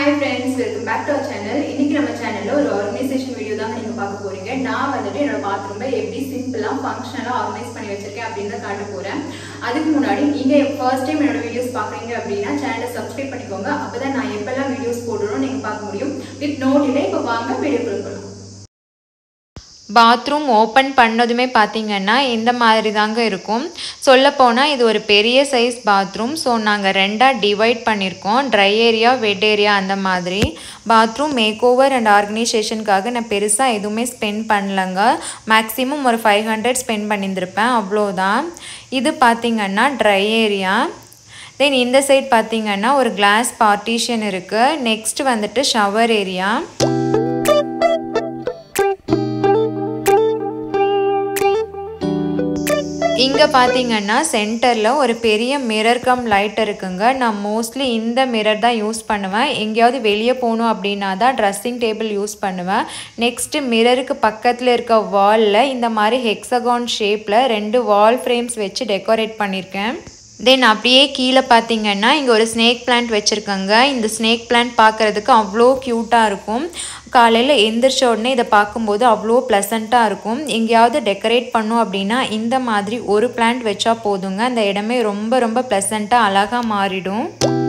hi friends welcome back to our channel இன்னைக்கு நம்ம சேனல்ல ஒரு ஆர்கனைசேஷன் வீடியோ தான் நீங்க பார்க்க போறீங்க நான் வந்துட்டு என்னோட பாத்ரூமை எப்படி சிம்பிளா ஃபங்க்ஷனலா ஆர்கனைஸ் பண்ணி வச்சிருக்கேன் அப்படின்னு தான் காட்ட போறேன் அதுக்கு முன்னாடி நீங்க ஃபர்ஸ்ட் டைம் என்னோட வீடியோஸ் பாக்குறீங்க அப்படின்னா சேனலை சப்ஸ்கிரைப் பண்ணிக்கோங்க அப்பதான் நான் எப்பெல்லாம் வீடியோஸ் போடுறோம் நீங்க பார்க்க முடியும் வித் நோ டிலே இப்போ வாங்க வீடியோ கொடுக்கலாம் பாத்ரூம் ஓப்பன் பண்ணதுமே பார்த்தீங்கன்னா இந்த மாதிரி தாங்க இருக்கும் சொல்லப்போனால் இது ஒரு பெரிய சைஸ் பாத்ரூம் ஸோ நாங்கள் ரெண்டாக டிவைட் பண்ணியிருக்கோம் ட்ரை ஏரியா வெட் ஏரியா அந்த மாதிரி பாத்ரூம் மேக் ஓவர் அண்ட் ஆர்கனைசேஷனுக்காக நான் பெருசாக எதுவுமே ஸ்பெண்ட் பண்ணலங்க மேக்ஸிமம் ஒரு ஃபைவ் ஹண்ட்ரட் ஸ்பெண்ட் பண்ணியிருந்திருப்பேன் அவ்வளோதான் இது பார்த்திங்கன்னா ட்ரை ஏரியா தென் இந்த சைட் பார்த்திங்கன்னா ஒரு கிளாஸ் பார்ட்டிஷன் இருக்குது நெக்ஸ்ட் வந்துட்டு ஷவர் ஏரியா இங்கே பார்த்தீங்கன்னா சென்டரில் ஒரு பெரிய மிரர் கம் லைட் இருக்குங்க நான் மோஸ்ட்லி இந்த மிரர் தான் யூஸ் பண்ணுவேன் எங்கேயாவது வெளியே போகணும் அப்படின்னா தான் ட்ரெஸ்ஸிங் டேபிள் யூஸ் பண்ணுவேன் நெக்ஸ்ட்டு மிரருக்கு பக்கத்தில் இருக்க வாலில் இந்த மாதிரி ஹெக்ஸகான் ஷேப்பில் ரெண்டு வால் ஃப்ரேம்ஸ் வச்சு டெக்கரேட் பண்ணியிருக்கேன் தென் அப்படியே கீழே பார்த்தீங்கன்னா இங்கே ஒரு ஸ்னேக் பிளான்ட் வச்சுருக்காங்க இந்த ஸ்னேக் பிளான்ட் பார்க்குறதுக்கு அவ்வளோ க்யூட்டாக இருக்கும் காலையில் எந்திரிச்ச உடனே இதை பார்க்கும்போது அவ்வளோ ப்ளசண்ட்டாக இருக்கும் எங்கேயாவது டெக்கரேட் பண்ணோம் அப்படின்னா இந்த மாதிரி ஒரு பிளான்ட் வச்சா போதுங்க அந்த இடமே ரொம்ப ரொம்ப ப்ளசண்ட்டாக அழகாக மாறிடும்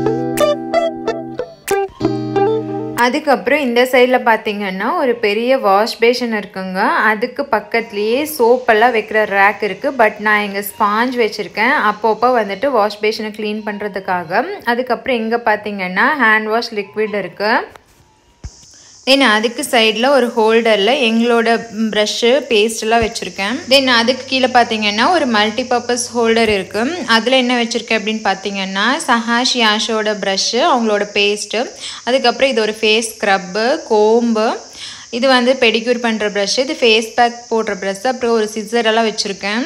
அதுக்கப்புறம் இந்த சைடில் பார்த்தீங்கன்னா ஒரு பெரிய வாஷ் பேஷன் இருக்குங்க அதுக்கு பக்கத்துலேயே சோப்பெல்லாம் வைக்கிற ரேக் இருக்குது பட் நான் இங்கே ஸ்பாஞ்ச் வச்சுருக்கேன் அப்பப்போ வந்துட்டு வாஷ் பேஷனை க்ளீன் பண்ணுறதுக்காக அதுக்கப்புறம் இங்கே பார்த்தீங்கன்னா ஹேண்ட் வாஷ் லிக்விட் இருக்குது தென் அதுக்கு சைடில் ஒரு ஹோல்டரில் எங்களோட ப்ரஷ்ஷு பேஸ்டெல்லாம் வச்சுருக்கேன் தென் அதுக்கு கீழே பார்த்தீங்கன்னா ஒரு மல்டி பர்பஸ் ஹோல்டர் இருக்குது அதில் என்ன வச்சுருக்கேன் அப்படின்னு பார்த்தீங்கன்னா சஹாஷ் யாஷோட ப்ரஷ்ஷு அவங்களோட பேஸ்ட்டு அதுக்கப்புறம் இது ஒரு ஃபேஸ் ஸ்க்ரப்பு கோம்பு இது வந்து பெடிக்யூர் பண்ணுற ப்ரஷ்ஷு இது ஃபேஸ் பேக் போடுற ப்ரஷ் அப்புறம் ஒரு சிசரெல்லாம் வச்சுருக்கேன்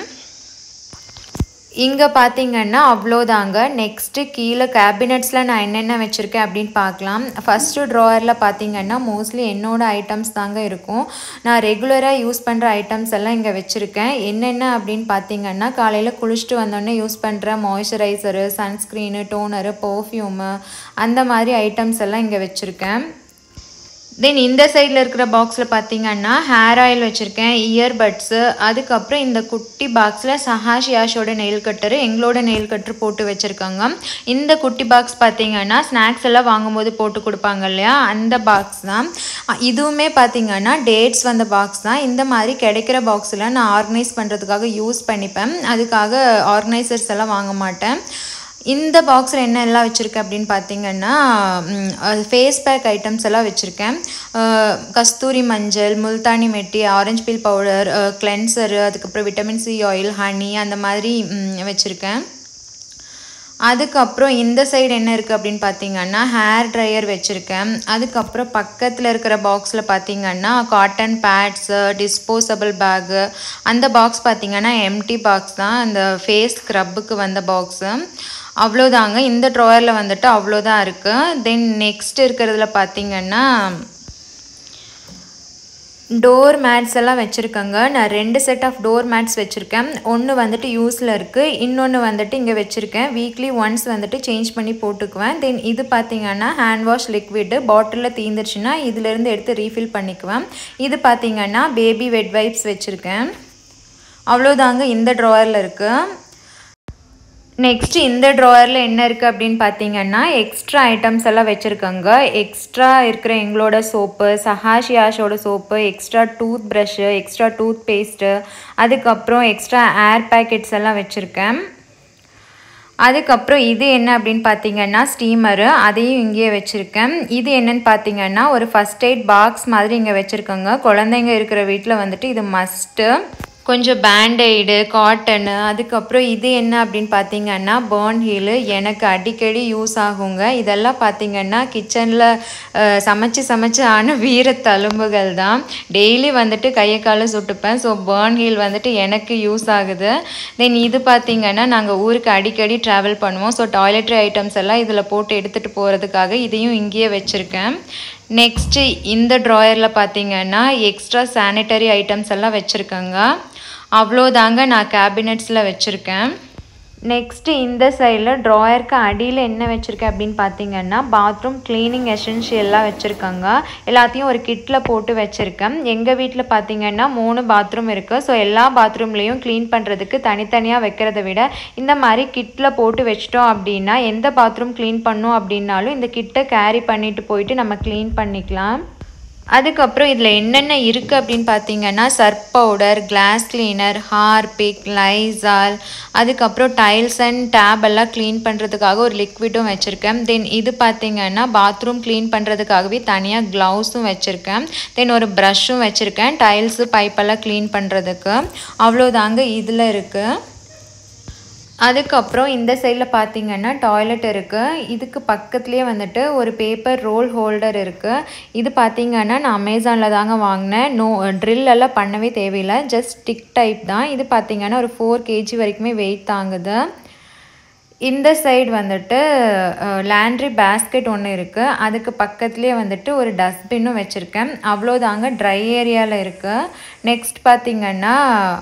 இங்கே பார்த்தீங்கன்னா அவ்வளோதாங்க நெக்ஸ்ட்டு கீழே கேபினட்ஸில் நான் என்னென்ன வச்சுருக்கேன் அப்படின்னு பார்க்கலாம் ஃபஸ்ட்டு ட்ராயரில் பார்த்தீங்கன்னா மோஸ்ட்லி என்னோடய ஐட்டம்ஸ் தாங்க இருக்கும் நான் ரெகுலராக யூஸ் பண்ணுற ஐட்டம்ஸ் எல்லாம் இங்கே வச்சுருக்கேன் என்னென்ன அப்படின்னு பார்த்தீங்கன்னா காலையில் குளிச்சுட்டு வந்தோடனே யூஸ் பண்ணுற மாய்ஸ்சரைசரு சன்ஸ்க்ரீனு டோனரு பர்ஃப்யூமு அந்த மாதிரி ஐட்டம்ஸ் எல்லாம் இங்கே வச்சுருக்கேன் தென் இந்த சைடில் இருக்கிற பாக்ஸில் பார்த்தீங்கன்னா ஹேர் ஆயில் வச்சுருக்கேன் இயர்பட்ஸு அதுக்கப்புறம் இந்த குட்டி பாக்ஸில் சஹாஷ் யாஷோட நெயில் கட்டரு எங்களோட நெயில் கட்டர் போட்டு வச்சுருக்காங்க இந்த குட்டி பாக்ஸ் பார்த்தீங்கன்னா ஸ்நாக்ஸ் எல்லாம் வாங்கும்போது போட்டு கொடுப்பாங்க இல்லையா அந்த பாக்ஸ் தான் இதுவுமே பார்த்தீங்கன்னா டேட்ஸ் வந்த பாக்ஸ் தான் இந்த மாதிரி கிடைக்கிற பாக்ஸில் நான் ஆர்கனைஸ் பண்ணுறதுக்காக யூஸ் பண்ணிப்பேன் அதுக்காக ஆர்கனைசர்ஸ் எல்லாம் வாங்க மாட்டேன் இந்த பாக்ஸில் என்ன எல்லாம் வச்சுருக்கேன் அப்படின்னு பார்த்தீங்கன்னா ஃபேஸ் பேக் ஐட்டம்ஸ் எல்லாம் வச்சுருக்கேன் கஸ்தூரி மஞ்சள் முல்தானி மெட்டி ஆரஞ்சு பீல் பவுடர் கிளென்சரு அதுக்கப்புறம் விட்டமின் சி ஆயில் ஹனி அந்த மாதிரி வச்சுருக்கேன் அதுக்கப்புறம் இந்த சைடு என்ன இருக்குது அப்படின்னு பார்த்தீங்கன்னா ஹேர் ட்ரையர் வச்சுருக்கேன் அதுக்கப்புறம் பக்கத்தில் இருக்கிற பாக்ஸில் பார்த்தீங்கன்னா காட்டன் பேட்ஸு டிஸ்போசபிள் பேகு அந்த பாக்ஸ் பார்த்தீங்கன்னா எம்டி பாக்ஸ் தான் அந்த ஃபேஸ் ஸ்க்ரப்புக்கு வந்த பாக்ஸு அவ்வளோதாங்க இந்த ட்ராயரில் வந்துட்டு அவ்வளோதான் இருக்குது தென் நெக்ஸ்ட் இருக்கிறதுல பார்த்தீங்கன்னா டோர் மேட்ஸ் எல்லாம் வச்சுருக்கேங்க நான் ரெண்டு செட் ஆஃப் டோர் மேட்ஸ் வச்சுருக்கேன் ஒன்று வந்துட்டு யூஸில் இருக்குது இன்னொன்று வந்துட்டு இங்கே வச்சுருக்கேன் வீக்லி ஒன்ஸ் வந்துட்டு சேஞ்ச் பண்ணி போட்டுக்குவேன் தென் இது பார்த்திங்கன்னா ஹேண்ட் வாஷ் லிக்விடு பாட்டிலில் தீந்துருச்சுன்னா இதிலேருந்து எடுத்து ரீஃபில் பண்ணிக்குவேன் இது பார்த்திங்கன்னா பேபி வெட் வைப்ஸ் வச்சுருக்கேன் அவ்வளோதாங்க இந்த ட்ராயரில் இருக்குது நெக்ஸ்ட் இந்த ட்ராயரில் என்ன இருக்குது அப்படின்னு பார்த்தீங்கன்னா எக்ஸ்ட்ரா ஐட்டம்ஸ் எல்லாம் வச்சுருக்காங்க எக்ஸ்ட்ரா இருக்கிற எங்களோட சோப்பு சஹாஷ் யாஷோட soap extra tooth brush extra tooth paste அதுக்கப்புறம் எக்ஸ்ட்ரா ஏர் பேக்கெட்ஸ் எல்லாம் வச்சுருக்கேன் அதுக்கப்புறம் இது என்ன அப்படின்னு பார்த்தீங்கன்னா ஸ்டீமரு அதையும் இங்கேயே வச்சுருக்கேன் இது என்னன்னு பார்த்தீங்கன்னா ஒரு ஃபஸ்ட் எய்ட் பாக்ஸ் மாதிரி இங்கே வச்சுருக்கோங்க குழந்தைங்க இருக்கிற வீட்டில் வந்துட்டு இது மஸ்ட்டு கொஞ்சம் பேண்டைடு காட்டனு அதுக்கப்புறம் இது என்ன அப்படின்னு பார்த்தீங்கன்னா பேர்ன் ஹீலு எனக்கு அடிக்கடி யூஸ் ஆகுங்க இதெல்லாம் பார்த்தீங்கன்னா கிச்சனில் சமைச்சு சமைச்சு ஆன வீர தழும்புகள் தான் டெய்லி வந்துட்டு கையை காலை சுட்டுப்பேன் ஸோ பேர்ன் ஹீல் வந்துட்டு எனக்கு யூஸ் ஆகுது தென் இது பார்த்தீங்கன்னா நாங்கள் ஊருக்கு அடிக்கடி ட்ராவல் பண்ணுவோம் ஸோ டாய்லெட்ரி ஐட்டம்ஸ் எல்லாம் இதில் போட்டு எடுத்துகிட்டு போகிறதுக்காக இதையும் இங்கேயே வச்சுருக்கேன் நெக்ஸ்ட்டு இந்த ட்ராயரில் பார்த்தீங்கன்னா எக்ஸ்ட்ரா சானிட்டரி ஐட்டம்ஸ் எல்லாம் வச்சுருக்கேங்க அவ்வளோதாங்க நான் கேபினட்ஸில் வச்சுருக்கேன் நெக்ஸ்ட்டு இந்த சைடில் ட்ராயருக்கு அடியில் என்ன வச்சுருக்கேன் அப்படின்னு பார்த்தீங்கன்னா பாத்ரூம் க்ளீனிங் எசென்ஷியல்லாம் வச்சுருக்காங்க எல்லாத்தையும் ஒரு கிட்டில் போட்டு வச்சுருக்கேன் எங்கள் வீட்டில் பார்த்தீங்கன்னா மூணு பாத்ரூம் இருக்குது ஸோ எல்லா பாத்ரூம்லேயும் க்ளீன் பண்ணுறதுக்கு தனித்தனியாக வைக்கிறத விட இந்த மாதிரி கிட்டில் போட்டு வச்சிட்டோம் அப்படின்னா எந்த பாத்ரூம் க்ளீன் பண்ணோம் அப்படின்னாலும் இந்த கிட்டை கேரி பண்ணிட்டு போயிட்டு நம்ம க்ளீன் பண்ணிக்கலாம் அதுக்கப்புறம் இதில் என்னென்ன இருக்குது அப்படின்னு பார்த்தீங்கன்னா surf powder glass cleaner Harpic Lysol அதுக்கப்புறம் டைல்ஸ் அண்ட் டேப் எல்லாம் க்ளீன் பண்ணுறதுக்காக ஒரு லிக்விடும் வச்சுருக்கேன் தென் இது பார்த்தீங்கன்னா பாத்ரூம் க்ளீன் பண்ணுறதுக்காகவே தனியாக க்ளவுஸும் வச்சுருக்கேன் தென் ஒரு ப்ரஷ்ஷும் வச்சுருக்கேன் டைல்ஸு பைப்பெல்லாம் க்ளீன் பண்ணுறதுக்கு அவ்வளோதாங்க இதில் இருக்குது அதுக்கப்புறம் இந்த சைடில் பார்த்தீங்கன்னா டாய்லெட் இருக்குது இதுக்கு பக்கத்துலேயே வந்துட்டு ஒரு பேப்பர் ரோல் ஹோல்டர் இருக்குது இது பார்த்தீங்கன்னா நான் அமேசானில் தாங்க வாங்கினேன் நோ ட்ரில் எல்லாம் பண்ணவே தேவையில்லை ஜஸ்ட் ஸ்டிக் டைப் தான் இது பார்த்தீங்கன்னா ஒரு ஃபோர் கேஜி வரைக்குமே வெயிட் தாங்குது இந்த சைடு வந்துட்டு லேண்ட்ரி பேஸ்கெட் ஒன்று இருக்குது அதுக்கு பக்கத்துலேயே வந்துட்டு ஒரு டஸ்ட்பின்னும் வச்சுருக்கேன் அவ்வளோதாங்க ட்ரை ஏரியாவில் இருக்குது நெக்ஸ்ட் பார்த்திங்கன்னா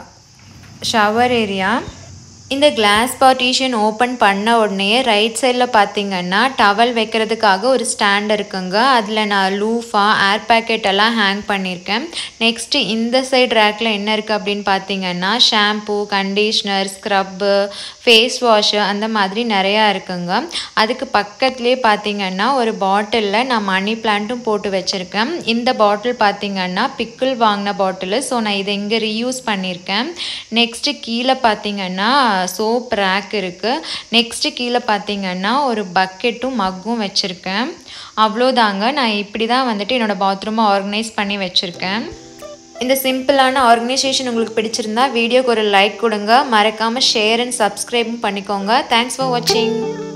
ஷவர் ஏரியா இந்த கிளாஸ் பார்ட்டிஷன் ஓப்பன் பண்ண உடனே ரைட் சைடில் பார்த்தீங்கன்னா டவல் வைக்கிறதுக்காக ஒரு ஸ்டாண்ட் இருக்குங்க அதில் நான் லூஃபா ஏர் பேக்கெட் எல்லாம் ஹேங் பண்ணியிருக்கேன் நெக்ஸ்ட்டு இந்த சைடு ரேக்கில் என்ன இருக்குது அப்படின்னு பார்த்தீங்கன்னா shampoo conditioner scrub face wash அந்த மாதிரி நிறையா இருக்குங்க அதுக்கு பக்கத்துலேயே பார்த்தீங்கன்னா ஒரு பாட்டிலில் நான் மணி பிளான்ட்டும் போட்டு வச்சுருக்கேன் இந்த பாட்டில் பார்த்தீங்கன்னா பிக்கிள் வாங்கின பாட்டிலு ஸோ நான் இதை இங்கே ரீயூஸ் பண்ணியிருக்கேன் நெக்ஸ்ட்டு கீழே பார்த்தீங்கன்னா சோப் ரேக் இருக்குது நெக்ஸ்ட்டு கீழே பார்த்தீங்கன்னா ஒரு பக்கெட்டும் மக்கும் வச்சுருக்கேன் அவ்வளோதாங்க நான் இப்படி தான் வந்துட்டு என்னோடய பாத்ரூமை ஆர்கனைஸ் பண்ணி வச்சுருக்கேன் இந்த சிம்பிளான ஆர்கனைசேஷன் உங்களுக்கு பிடிச்சிருந்தா வீடியோக்கு ஒரு லைக் கொடுங்க மறக்காமல் ஷேர் அண்ட் சப்ஸ்கிரைபும் பண்ணிக்கோங்க தேங்க்ஸ் ஃபார் வாட்சிங்